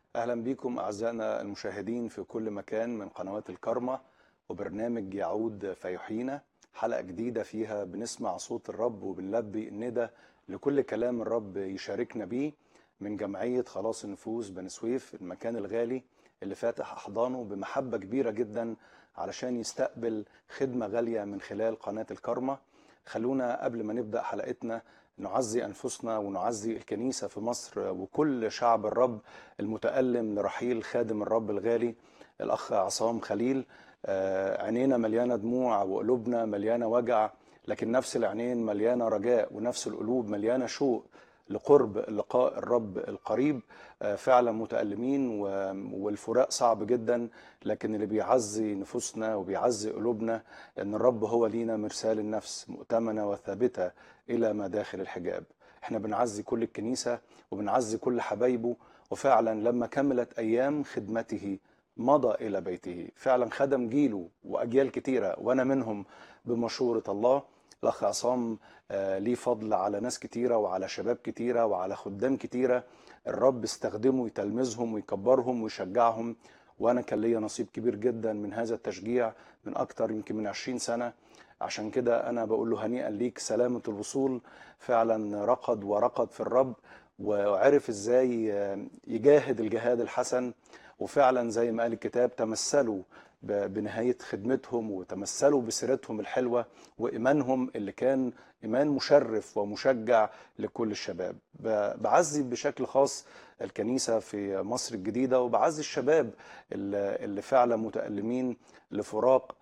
أهلا بكم أعزائنا المشاهدين في كل مكان من قنوات الكرمة وبرنامج يعود فيحيينا حلقة جديدة فيها بنسمع صوت الرب وبنلبي الندى لكل كلام الرب يشاركنا بيه من جمعية خلاص النفوس بني سويف المكان الغالي اللي فاتح أحضانه بمحبة كبيرة جدا علشان يستقبل خدمة غالية من خلال قناة الكرمة خلونا قبل ما نبدأ حلقتنا نعزي أنفسنا ونعزي الكنيسة في مصر وكل شعب الرب المتألم لرحيل خادم الرب الغالي الأخ عصام خليل آه، عينينا مليانة دموع وقلوبنا مليانة وجع لكن نفس العينين مليانة رجاء ونفس القلوب مليانة شوق لقرب لقاء الرب القريب آه، فعلا متألمين و- والفراق صعب جدا لكن اللي بيعزي نفوسنا وبيعزي قلوبنا ان الرب هو لينا مرسال النفس مؤتمنة وثابتة الى ما داخل الحجاب احنا بنعزي كل الكنيسة وبنعزي كل حبايبه وفعلا لما كملت ايام خدمته مضى الى بيته فعلا خدم جيله واجيال كتيرة وانا منهم بمشورة الله الاخ عصام آه، ليه فضل على ناس كتيرة وعلى شباب كتيرة وعلى خدام كتيرة الرب استخدمه يتلمذهم ويكبرهم ويشجعهم وانا كان ليا نصيب كبير جدا من هذا التشجيع من اكتر يمكن من 20 سنة عشان كده انا بقول له هنيئا ليك سلامة الوصول فعلا رقد ورقد في الرب وعرف ازاي آه، يجاهد الجهاد الحسن وفعلا زي ما قال الكتاب تمثلوا ب- بنهاية خدمتهم وتمثلوا بسيرتهم الحلوة وإيمانهم اللي كان إيمان مشرف ومشجع لكل الشباب ب- بعزي بشكل خاص الكنيسة في مصر الجديدة وبعزي الشباب اللي اللي فعلا متألمين لفراق